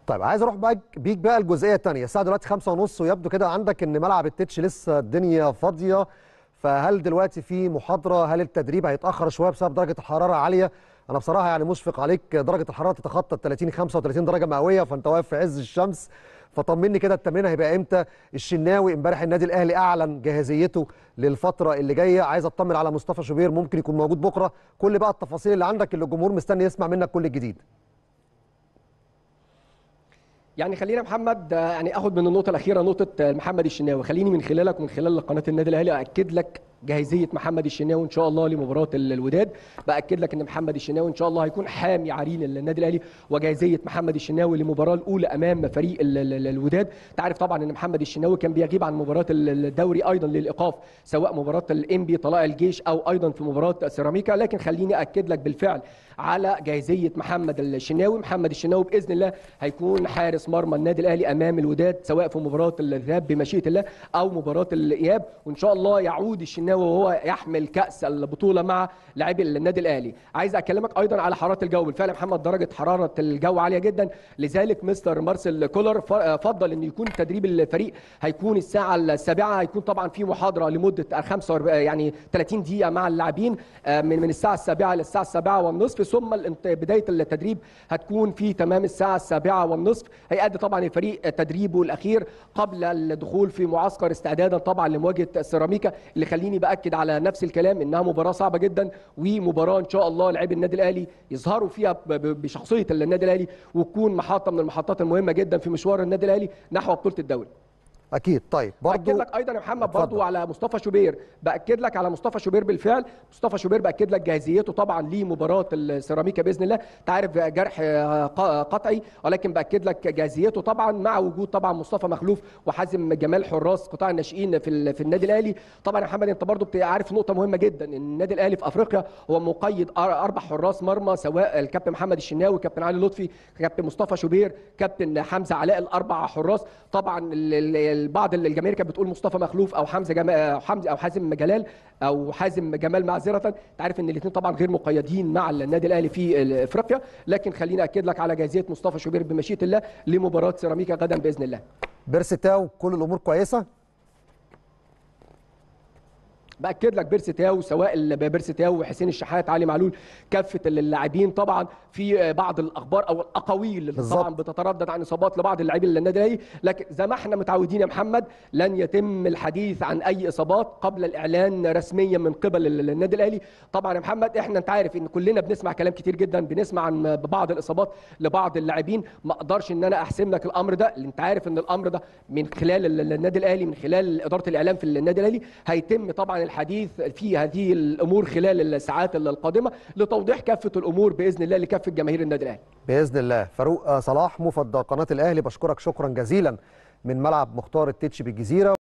طيب عايز اروح بقى بيك بقى الجزئيه الثانيه الساعه دلوقتي خمسة ونص ويبدو كده عندك ان ملعب التتش لسه الدنيا فاضيه فهل دلوقتي في محاضره هل التدريب هيتاخر شويه بسبب درجه الحراره عاليه انا بصراحه يعني مشفق عليك درجه الحراره تتخطى ال 30 35 درجه مئويه فانت واقف في عز الشمس فطمني كده التمرين هيبقى امتى الشناوي امبارح النادي الاهلي اعلن جاهزيته للفتره اللي جايه عايز اطمن على مصطفى شوبير ممكن يكون موجود بكره كل بقى التفاصيل اللي عندك اللي الجمهور مستني يسمع منك كل الجديد يعني خلينا محمد يعني اخد من النقطه الاخيره نقطه محمد الشناوي خليني من خلالك ومن خلال قناه النادي الاهلي اكد لك جاهزيه محمد الشناوي ان شاء الله لمباراه الوداد باكد لك ان محمد الشناوي ان شاء الله هيكون حامي عرين النادي الاهلي وجاهزيه محمد الشناوي للمباراه الاولى امام فريق الوداد تعرف طبعا ان محمد الشناوي كان بيغيب عن مباراه الدوري ايضا للايقاف سواء مباراه الانبي طلائع الجيش او ايضا في مباراه سيراميكا لكن خليني اكد لك بالفعل على جاهزيه محمد الشناوي محمد الشناوي باذن الله هيكون حارس مرمى النادي الاهلي امام الوداد سواء في مباراه الذهاب بمشيئه الله او مباراه الاياب وان شاء الله يعود الشناوي وهو يحمل كاس البطوله مع لاعبي النادي الاهلي عايز اكلمك ايضا على حراره الجو بالفعل يا محمد درجه حراره الجو عاليه جدا لذلك مستر مارسيل كولر فضل ان يكون تدريب الفريق هيكون الساعه السابعه هيكون طبعا في محاضره لمده 45 يعني 30 دقيقه مع اللاعبين من من الساعه السابعه للساعه السابعه والنصف ثم بدايه التدريب هتكون في تمام الساعه السابعه والنصف هيأدي طبعا الفريق تدريبه الاخير قبل الدخول في معسكر استعدادا طبعا لمواجهه سيراميكا اللي خليني باكد على نفس الكلام انها مباراه صعبه جدا ومباراه ان شاء الله لاعبي النادي الاهلي يظهروا فيها بشخصيه النادي الاهلي وتكون محطه من المحطات المهمه جدا في مشوار النادي الاهلي نحو بطوله الدوري اكيد طيب برضو باكد لك ايضا يا محمد برضو على مصطفى شوبير باكد لك على مصطفى شوبير بالفعل مصطفى شوبير باكد لك جاهزيته طبعا لمباراه السيراميكا باذن الله تعرف جرح قطعي ولكن باكد لك جاهزيته طبعا مع وجود طبعا مصطفى مخلوف وحازم جمال حراس قطاع الناشئين في في النادي الاهلي طبعا يا محمد انت برضو عارف نقطه مهمه جدا ان النادي الاهلي في افريقيا هو مقيد اربع حراس مرمى سواء الكابتن محمد الشناوي كابتن علي لطفي كابتن مصطفى شوبير كابتن حمزه علاء الاربع حراس طبعا بعض الجماهير كانت بتقول مصطفى مخلوف او حمزه جمال او حمزه او حازم جلال او حازم جمال معذره انت عارف ان الاثنين طبعا غير مقيدين مع النادي الاهلي في افريقيا لكن خليني اكد لك على جاهزيه مصطفى شوبير بمشيئه الله لمباراه سيراميكا غدا باذن الله بيرستاو كل الامور كويسه باكد لك بيرسي تاو سواء بيرسي تاو وحسين الشحات علي معلول كافه اللاعبين طبعا في بعض الاخبار او الاقاويل اللي بالزبط. طبعا بتتردد عن اصابات لبعض اللاعبين النادي الاهلي لكن زي ما احنا متعودين يا محمد لن يتم الحديث عن اي اصابات قبل الاعلان رسميا من قبل النادي الاهلي طبعا يا محمد احنا انت عارف ان كلنا بنسمع كلام كتير جدا بنسمع عن بعض الاصابات لبعض اللاعبين ما اقدرش ان انا احسم لك الامر ده انت عارف ان الامر ده من خلال النادي الاهلي من خلال اداره الاعلام في النادي الاهلي هيتم طبعا الحديث في هذه الامور خلال الساعات القادمه لتوضيح كافه الامور باذن الله لكافه جماهير النادي الاهلي. باذن الله فاروق صلاح مفضل قناه الاهلي بشكرك شكرا جزيلا من ملعب مختار التتش بالجزيره